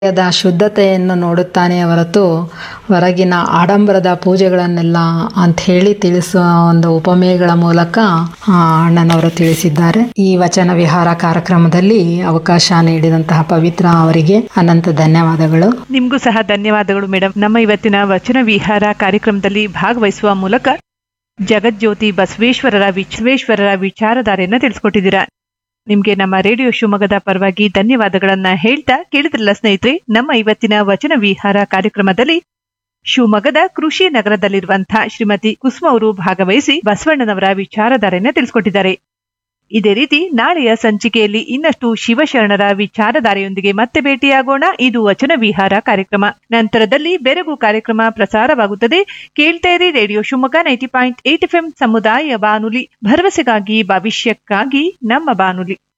the ಶುದ್ಧತೆಯನ್ನು ನೋಡುತ್ತಾನೆ ಹೊರತು ಹೊರಗಿನ ಆಡಂಬರದ ಪೂಜೆಗಳನ್ನೆಲ್ಲ ಅಂತ ಹೇಳಿ ತಿಳಿಸುವ ಒಂದು ಉಪಮೇಯಗಳ ಮೂಲಕ ಆ, ಅಣ್ಣನವರು ತಿಳಿಸಿದ್ದಾರೆ ಈ ವಚನ ವಿಹಾರ ಕಾರ್ಯಕ್ರಮದಲ್ಲಿ ಅವಕಾಶ ನೀಡಿದಂತಹ ಪವಿತ್ರ ಅವರಿಗೆ ಅನಂತ ಧನ್ಯವಾದಗಳು ನಿಮ್ಗೂ ಸಹ ಧನ್ಯವಾದಗಳು ಮೇಡಮ್ ನಮ್ಮ ಇವತ್ತಿನ ವಚನ ವಿಹಾರ ಕಾರ್ಯಕ್ರಮದಲ್ಲಿ ಭಾಗವಹಿಸುವ ಮೂಲಕ ಜಗಜ್ಯೋತಿ ಬಸವೇಶ್ವರರ ವಿಶ್ವೇಶ್ವರರ ವಿಚಾರಧಾರೆಯನ್ನ ತಿಳಿಸ್ಕೊಟ್ಟಿದ್ದೀರಾ ನಿಮ್ಗೆ ನಮ್ಮ ರೇಡಿಯೋ ಶಿವಮೊಗ್ಗದ ಪರವಾಗಿ ಧನ್ಯವಾದಗಳನ್ನ ಹೇಳ್ತಾ ಕೇಳಿದ್ರಲ್ಲ ಸ್ನೇಹಿತರೆ ನಮ್ಮ ಇವತ್ತಿನ ವಚನ ವಿಹಾರ ಕಾರ್ಯಕ್ರಮದಲ್ಲಿ ಶಿವಮೊಗ್ಗದ ಕೃಷಿ ನಗರದಲ್ಲಿರುವಂತಹ ಶ್ರೀಮತಿ ಕುಸುಮ ಅವರು ಭಾಗವಹಿಸಿ ಬಸವಣ್ಣನವರ ವಿಚಾರಧಾರೆಯನ್ನ ತಿಳಿಸ್ಕೊಟ್ಟಿದ್ದಾರೆ ಇದೇ ರೀತಿ ನಾಳೆಯ ಸಂಚಿಕೆಯಲ್ಲಿ ಇನ್ನಷ್ಟು ಶಿವಶರಣರ ವಿಚಾರಧಾರೆಯೊಂದಿಗೆ ಮತ್ತೆ ಭೇಟಿಯಾಗೋಣ ಇದು ವಚನ ವಿಹಾರ ಕಾರ್ಯಕ್ರಮ ನಂತರದಲ್ಲಿ ಬೆರಗು ಕಾರ್ಯಕ್ರಮ ಪ್ರಸಾರವಾಗುತ್ತದೆ ಕೇಳ್ತಾ ಇರಿ radio Shivamogga ninety point eight F ಸಮುದಾಯ ಬಾನುಲಿ ಭರವಸೆಗಾಗಿ ಭವಿಷ್ಯಕ್ಕಾಗಿ ನಮ್ಮ ಬಾನುಲಿ